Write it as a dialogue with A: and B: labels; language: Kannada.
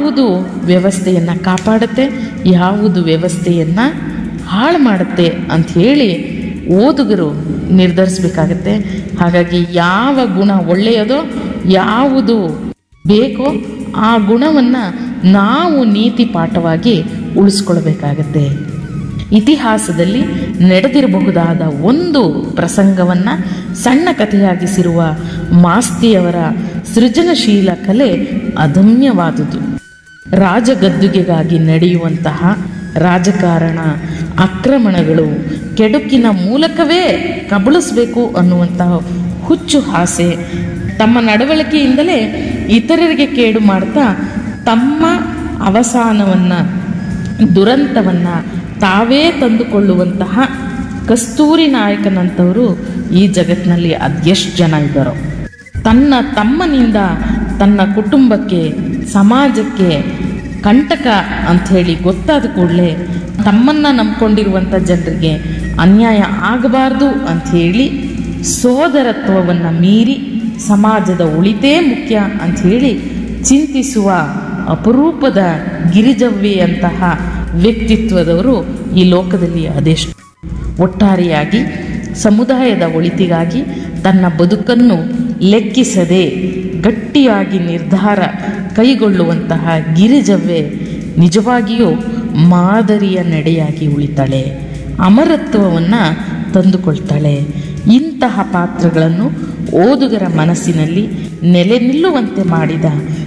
A: ಯಾವುದು ವ್ಯವಸ್ಥೆಯನ್ನು ಕಾಪಾಡುತ್ತೆ ಯಾವುದು ವ್ಯವಸ್ಥೆಯನ್ನು ಹಾಳು ಮಾಡುತ್ತೆ ಅಂತ ಹೇಳಿ ಓದುಗರು ನಿರ್ಧರಿಸಬೇಕಾಗತ್ತೆ ಹಾಗಾಗಿ ಯಾವ ಗುಣ ಒಳ್ಳೆಯದೋ ಯಾವುದು ಬೇಕೋ ಆ ಗುಣವನ್ನು ನಾವು ನೀತಿ ಪಾಠವಾಗಿ ಉಳಿಸ್ಕೊಳ್ಬೇಕಾಗತ್ತೆ ಇತಿಹಾಸದಲ್ಲಿ ನಡೆದಿರಬಹುದಾದ ಒಂದು ಪ್ರಸಂಗವನ್ನು ಸಣ್ಣ ಕಥೆಯಾಗಿಸಿರುವ ಮಾಸ್ತಿಯವರ ಸೃಜನಶೀಲ ಕಲೆ ಅದಮ್ಯವಾದುದು ರಾಜಗದ್ದುಗೆಗಾಗಿ ನಡೆಯುವಂತಹ ರಾಜಕಾರಣ ಆಕ್ರಮಣಗಳು ಕೆಡುಕಿನ ಮೂಲಕವೇ ಕಬಳಿಸಬೇಕು ಅನ್ನುವಂತಹ ಹುಚ್ಚು ಆಸೆ ತಮ್ಮ ನಡವಳಿಕೆಯಿಂದಲೇ ಇತರರಿಗೆ ಕೇಡು ಮಾಡ್ತಾ ತಮ್ಮ ಅವಸಾನವನ್ನು ದುರಂತವನ್ನು ತಾವೇ ತಂದುಕೊಳ್ಳುವಂತಹ ಕಸ್ತೂರಿ ನಾಯಕನಂಥವರು ಈ ಜಗತ್ತಿನಲ್ಲಿ ಅದೆಷ್ಟು ಜನ ಇದ್ದಾರೋ ತನ್ನ ತಮ್ಮನಿಂದ ತನ್ನ ಕುಟುಂಬಕ್ಕೆ ಸಮಾಜಕ್ಕೆ ಕಂಟಕ ಅಂಥೇಳಿ ಗೊತ್ತಾದ ಕೂಡಲೇ ತಮ್ಮನ್ನು ನಂಬ್ಕೊಂಡಿರುವಂಥ ಜನರಿಗೆ ಅನ್ಯಾಯ ಆಗಬಾರ್ದು ಅಂಥೇಳಿ ಸೋದರತ್ವವನ್ನು ಮೀರಿ ಸಮಾಜದ ಉಳಿತೇ ಮುಖ್ಯ ಅಂಥೇಳಿ ಚಿಂತಿಸುವ ಅಪರೂಪದ ಗಿರಿಜವ್ವೆಯಂತಹ ವ್ಯಕ್ತಿತ್ವದವರು ಈ ಲೋಕದಲ್ಲಿ ಅದೆಷ್ಟು ಒಟ್ಟಾರೆಯಾಗಿ ಸಮುದಾಯದ ಒಳಿತಿಗಾಗಿ ತನ್ನ ಬದುಕನ್ನು ಲೆಕ್ಕಿಸದೆ ಗಟ್ಟಿಯಾಗಿ ನಿರ್ಧಾರ ಕೈಗೊಳ್ಳುವಂತಹ ಗಿರಿಜವ್ವೆ ನಿಜವಾಗಿಯೂ ಮಾದರಿಯ ನಡೆಯಾಗಿ ಉಳಿತಾಳೆ ಅಮರತ್ವವನ್ನು ತಂದುಕೊಳ್ತಾಳೆ ಇಂತಹ ಪಾತ್ರಗಳನ್ನು ಓದುಗರ ಮನಸ್ಸಿನಲ್ಲಿ ನೆಲೆ ನಿಲ್ಲುವಂತೆ ಮಾಡಿದ